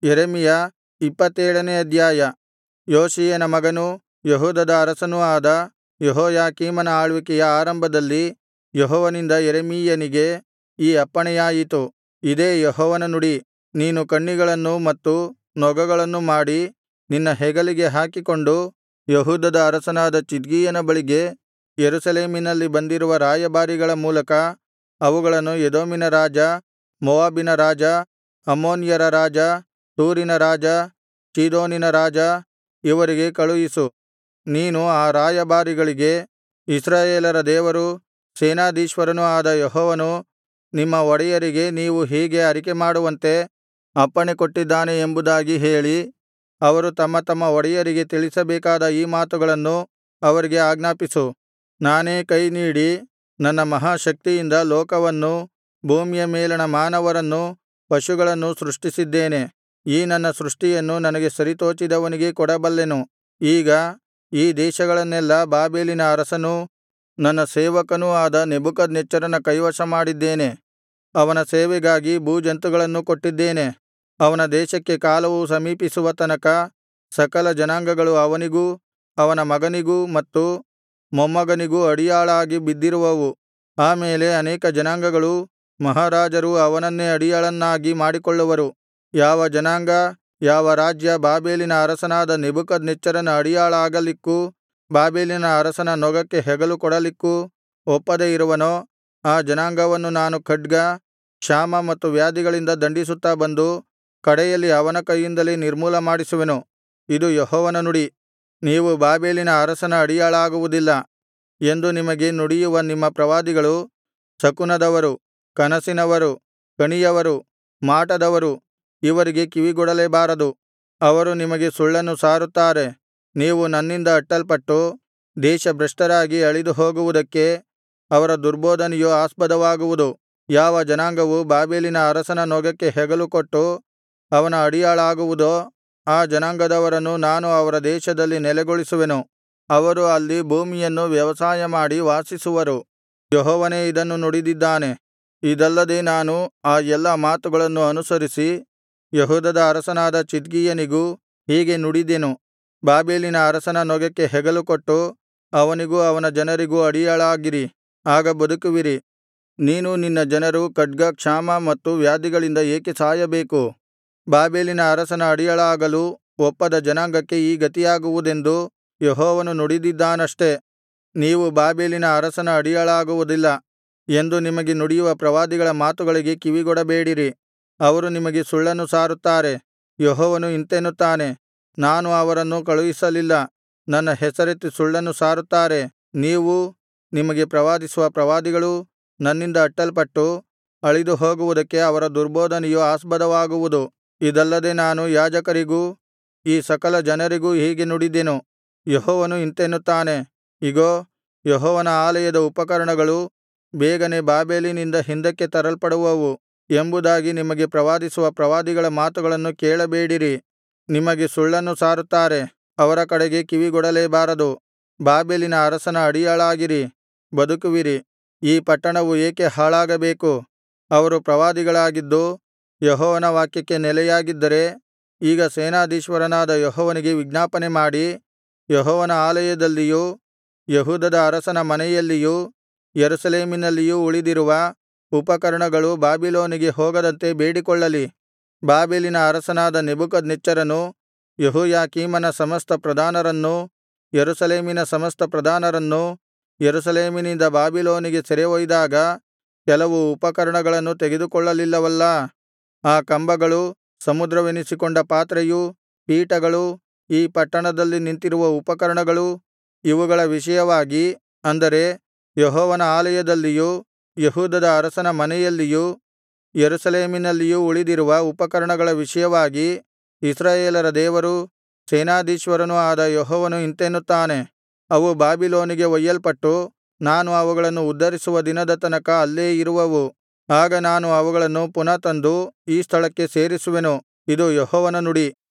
ಯೆರೆಮೀಯ ಇಪ್ಪತ್ತೇಳನೇ ಅಧ್ಯಾಯ ಯೋಷೀಯನ ಮಗನೂ ಯೆಹೂದದ ಅರಸನೂ ಆದ ಯೆಹೋಯಾಕೀಮನ ಆಳ್ವಿಕೆಯ ಆರಂಭದಲ್ಲಿ ಯೆಹೋವನಿಂದ ಯೆರೆಮೀಯನಿಗೆ ಈ ಅಪ್ಪಣೆಯಾಯಿತು ಇದೇ ಯೆಹೋವನ ನುಡಿ ನೀನು ಕಣ್ಣಿಗಳನ್ನೂ ಮತ್ತು ನೊಗಗಳನ್ನೂ ಮಾಡಿ ನಿನ್ನ ಹೆಗಲಿಗೆ ಹಾಕಿಕೊಂಡು ಯೆಹೂದದ ಅರಸನಾದ ಚಿದ್ಕೀಯನ ಬಳಿಗೆ ಯೆರೂಸಲೇಮಿನಲ್ಲಿ ಬಂದಿರುವ ರಾಯಭಾರಿಗಳ ಮೂಲಕ ಅವುಗಳನ್ನು ಎದೋಮಿನ ರಾಜ ಮೋವಾಬಿನ ರಾಜ ಅಮ್ಮೋನ್ಯರ ರಾಜ ತೂರಿನ ರಾಜ ಚೀದೋನಿನ ರಾಜ ಇವರಿಗೆ ಕಳುಹಿಸು ನೀನು ಆ ರಾಯಭಾರಿಗಳಿಗೆ ಇಸ್ರಾಯೇಲರ ದೇವರೂ ಸೇನಾಧೀಶ್ವರನೂ ಆದ ಯೆಹೋವನು ನಿಮ್ಮ ಒಡೆಯರಿಗೆ ನೀವು ಹೀಗೆ ಅರಿಕೆಮಾಡುವಂತೆ ಅಪ್ಪಣೆ ಕೊಟ್ಟಿದ್ದಾನೆ ಎಂಬುದಾಗಿ ಹೇಳಿ ಅವರು ತಮ್ಮ ತಮ್ಮ ಒಡೆಯರಿಗೆ ತಿಳಿಸಬೇಕಾದ ಈ ಮಾತುಗಳನ್ನು ಅವರಿಗೆ ಆಜ್ಞಾಪಿಸು ನಾನೇ ಕೈ ನೀಡಿ ನನ್ನ ಮಹಾಶಕ್ತಿಯಿಂದ ಲೋಕವನ್ನೂ ಭೂಮಿಯ ಮೇಲಣ ಮಾನವರನ್ನೂ ಪಶುಗಳನ್ನೂ ಸೃಷ್ಟಿಸಿದ್ದೇನೆ ಈ ನನ್ನ ಸೃಷ್ಟಿಯನ್ನು ನನಗೆ ಸರಿತೋಚಿದವನಿಗೇ ಕೊಡಬಲ್ಲೆನು ಈಗ ಈ ದೇಶಗಳನ್ನೆಲ್ಲಾ ಬಾಬೆಲಿನ ಅರಸನೂ ನನ್ನ ಸೇವಕನೂ ಆದ ನೆಬೂಕದ್ನೆಚ್ಚರನ ಕೈವಶಮಾಡಿದ್ದೇನೆ ಅವನ ಸೇವೆಗಾಗಿ ಭೂಜಂತುಗಳನ್ನೂ ಕೊಟ್ಟಿದ್ದೇನೆ ಅವನ ದೇಶಕ್ಕೆ ಕಾಲವು ಸಮೀಪಿಸುವ ತನಕ ಸಕಲ ಜನಾಂಗಗಳು ಅವನಿಗೂ ಅವನ ಮಗನಿಗೂ ಮತ್ತು ಮೊಮ್ಮಗನಿಗೂ ಅಡಿಯಾಳಾಗಿ ಬಿದ್ದಿರುವವು ಆ ಮೇಲೆ ಅನೇಕ ಜನಾಂಗಗಳೂ ಮಹಾರಾಜರೂ ಅವನನ್ನೇ ಅಡಿಯಾಳನ್ನಾಗಿ ಮಾಡಿಕೊಳ್ಳುವರು ಯಾವ ಜನಾಂಗ ಯಾವ ರಾಜ್ಯ ಬಾಬೆಲಿನ ಅರಸನಾದ ನೆಬೂಕದ್ನೆಚ್ಚರನ ಅಡಿಯಾಳಾಗಲಿಕ್ಕೂ ಬಾಬೆಲಿನ ಅರಸನ ನೊಗಕ್ಕೆ ಹೆಗಲು ಕೊಡಲಿಕ್ಕೂ ಒಪ್ಪದೆ ಇರುವನೋ ಆ ಜನಾಂಗವನ್ನು ನಾನು ಖಡ್ಗ ಕ್ಷಾಮ ಮತ್ತು ವ್ಯಾಧಿಗಳಿಂದ ದಂಡಿಸುತ್ತಾ ಬಂದು ಕಡೆಯಲ್ಲಿ ಅವನ ಕೈಯಿಂದಲೇ ನಿರ್ಮೂಲಮಾಡಿಸುವೆನು ಇದು ಯೆಹೋವನ ನುಡಿ ನೀವು ಬಾಬೆಲಿನ ಅರಸನ ಅಡಿಯಾಳಾಗುವುದಿಲ್ಲ ಎಂದು ನಿಮಗೆ ನುಡಿಯುವ ನಿಮ್ಮ ಪ್ರವಾದಿಗಳು ಶಕುನದವರು ಕನಸಿನವರು ಕಣಿಯವರು ಮಾಟದವರು ಇವರಿಗೆ ಕಿವಿಗೊಡಲೇಬಾರದು ಅವರು ನಿಮಗೆ ಸುಳ್ಳನ್ನು ಸಾರುತ್ತಾರೆ ನೀವು ನನ್ನಿಂದ ಅಟ್ಟಲ್ಪಟ್ಟು ದೇಶಭ್ರಷ್ಟರಾಗಿ ಅಳಿದು ಹೋಗುವುದಕ್ಕೆ ಅವರ ದುರ್ಬೋಧನೆಯು ಆಸ್ಪದವಾಗುವುದು ಯಾವ ಜನಾಂಗವು ಬಾಬೆಲಿನ ಅರಸನ ನೊಗಕ್ಕೆ ಹೆಗಲು ಕೊಟ್ಟು ಅವನ ಅಡಿಯಾಳಾಗುವುದೋ ಆ ಜನಾಂಗದವರನ್ನು ನಾನು ಅವರ ದೇಶದಲ್ಲಿ ನೆಲೆಗೊಳಿಸುವೆನು ಅವರು ಅಲ್ಲಿ ಭೂಮಿಯನ್ನು ವ್ಯವಸಾಯಮಾಡಿ ವಾಸಿಸುವರು ಯೆಹೋವನೇ ಇದನ್ನು ನುಡಿದಿದ್ದಾನೆ ಇದಲ್ಲದೆ ನಾನು ಆ ಎಲ್ಲಾ ಮಾತುಗಳನ್ನು ಅನುಸರಿಸಿ ಯೆಹೂದದ ಅರಸನಾದ ಚಿದ್ಕೀಯನಿಗೂ ಹೀಗೆ ನುಡಿದೆನು ಬಾಬೆಲಿನ ಅರಸನ ನೊಗಕ್ಕೆ ಹೆಗಲು ಕೊಟ್ಟು ಅವನಿಗೂ ಅವನ ಜನರಿಗೂ ಅಡಿಯಾಳಾಗಿರಿ ಆಗ ಬದುಕುವಿರಿ ನೀನೂ ನಿನ್ನ ಜನರೂ ಖಡ್ಗ ಕ್ಷಾಮ ಮತ್ತು ವ್ಯಾಧಿಗಳಿಂದ ಏಕೆ ಸಾಯಬೇಕು ಬಾಬೆಲಿನ ಅರಸನ ಅಡಿಯಾಳಾಗಲು ಒಪ್ಪದ ಜನಾಂಗಕ್ಕೆ ಈ ಗತಿಯಾಗುವುದೆಂದು ಯೆಹೋವನು ನುಡಿದಿದ್ದಾನಷ್ಟೆ ನೀವು ಬಾಬೆಲಿನ ಅರಸನ ಅಡಿಯಾಳಾಗುವುದಿಲ್ಲ ಎಂದು ನಿಮಗೆ ನುಡಿಯುವ ಪ್ರವಾದಿಗಳ ಮಾತುಗಳಿಗೆ ಕಿವಿಗೊಡಬೇಡಿರಿ ಅವರು ನಿಮಗೆ ಸುಳ್ಳನ್ನು ಸಾರುತ್ತಾರೆ ಯೆಹೋವನು ಇಂತೆನ್ನುತ್ತಾನೆ ನಾನು ಅವರನ್ನು ಕಳುಹಿಸಲಿಲ್ಲ ನನ್ನ ಹೆಸರೆತ್ತಿ ಸುಳ್ಳನ್ನು ಸಾರುತ್ತಾರೆ ನೀವೂ ನಿಮಗೆ ಪ್ರವಾದಿಸುವ ಪ್ರವಾದಿಗಳೂ ನನ್ನಿಂದ ಅಟ್ಟಲ್ಪಟ್ಟು ಅಳಿದು ಹೋಗುವುದಕ್ಕೆ ಅವರ ದುರ್ಬೋಧನೆಯು ಆಸ್ಪದವಾಗುವುದು ಇದಲ್ಲದೆ ನಾನು ಯಾಜಕರಿಗೂ ಈ ಸಕಲ ಜನರಿಗೂ ಹೀಗೆ ನುಡಿದೆನು ಯೆಹೋವನು ಇಂತೆನ್ನುತ್ತಾನೆ ಇಗೋ ಯೆಹೋವನ ಆಲಯದ ಉಪಕರಣಗಳು ಬೇಗನೆ ಬಾಬೆಲಿನಿಂದ ಹಿಂದಕ್ಕೆ ತರಲ್ಪಡುವವು ಎಂಬುದಾಗಿ ನಿಮಗೆ ಪ್ರವಾದಿಸುವ ಪ್ರವಾದಿಗಳ ಮಾತುಗಳನ್ನು ಕೇಳಬೇಡಿರಿ ನಿಮಗೆ ಸುಳ್ಳನ್ನು ಸಾರುತ್ತಾರೆ ಅವರ ಕಡೆಗೆ ಕಿವಿಗೊಡಲೇಬಾರದು ಬಾಬೆಲಿನ ಅರಸನ ಅಡಿಯಾಳಾಗಿರಿ ಬದುಕುವಿರಿ ಈ ಪಟ್ಟಣವು ಏಕೆ ಹಾಳಾಗಬೇಕು ಅವರು ಪ್ರವಾದಿಗಳಾಗಿದ್ದು ಯೆಹೋವನ ವಾಕ್ಯಕ್ಕೆ ನೆಲೆಯಾಗಿದ್ದರೆ ಈಗ ಸೇನಾಧೀಶ್ವರನಾದ ಯೆಹೋವನಿಗೆ ವಿಜ್ಞಾಪನೆ ಮಾಡಿ ಯೆಹೋವನ ಆಲಯದಲ್ಲಿಯೂ ಯೆಹೂದದ ಅರಸನ ಮನೆಯಲ್ಲಿಯೂ ಯೆರೂಸಲೇಮಿನಲ್ಲಿಯೂ ಉಳಿದಿರುವ ಉಪಕರಣಗಳು ಬಾಬಿಲೋನಿಗೆ ಹೋಗದಂತೆ ಬೇಡಿಕೊಳ್ಳಲಿ ಬಾಬೆಲಿನ ಅರಸನಾದ ನೆಬೂಕದ್ನೆಚ್ಚರನು ಯೆಹೋಯಾಕೀಮನ ಸಮಸ್ತ ಪ್ರಧಾನರನ್ನೂ ಯೆರೂಸಲೇಮಿನ ಸಮಸ್ತ ಪ್ರಧಾನರನ್ನೂ ಯೆರೂಸಲೇಮಿನಿಂದ ಬಾಬಿಲೋನಿಗೆ ಸೆರೆ ಒಯ್ದಾಗ ಕೆಲವು ಉಪಕರಣಗಳನ್ನು ತೆಗೆದುಕೊಳ್ಳಲಿಲ್ಲವಲ್ಲಾ ಆ ಕಂಬಗಳು ಸಮುದ್ರವೆನಿಸಿಕೊಂಡ ಪಾತ್ರೆಯೂ ಪೀಠಗಳು ಈ ಪಟ್ಟಣದಲ್ಲಿ ನಿಂತಿರುವ ಉಪಕರಣಗಳು ಇವುಗಳ ವಿಷಯವಾಗಿ ಅಂದರೆ ಯೆಹೋವನ ಆಲಯದಲ್ಲಿಯೂ ಯೆಹೂದದ ಅರಸನ ಮನೆಯಲ್ಲಿಯೂ ಯೆರೂಸಲೇಮಿನಲ್ಲಿಯೂ ಉಳಿದಿರುವ ಉಪಕರಣಗಳ ವಿಷಯವಾಗಿ ಇಸ್ರಾಯೇಲರ ದೇವರೂ ಸೇನಾಧೀಶ್ವರನೂ ಆದ ಯೆಹೋವನು ಇಂತೆನ್ನುತ್ತಾನೆ ಅವು ಬಾಬಿಲೋನಿಗೆ ಒಯ್ಯಲ್ಪಟ್ಟು ನಾನು ಅವುಗಳನ್ನು ಉದ್ಧರಿಸುವ ದಿನದ ತನಕ ಅಲ್ಲೇ ಇರುವವು ಆಗ ನಾನು ಅವುಗಳನ್ನು ಪುನಃ ತಂದು ಈ ಸ್ಥಳಕ್ಕೆ ಸೇರಿಸುವೆನು ಇದು ಯೆಹೋವನ ನುಡಿ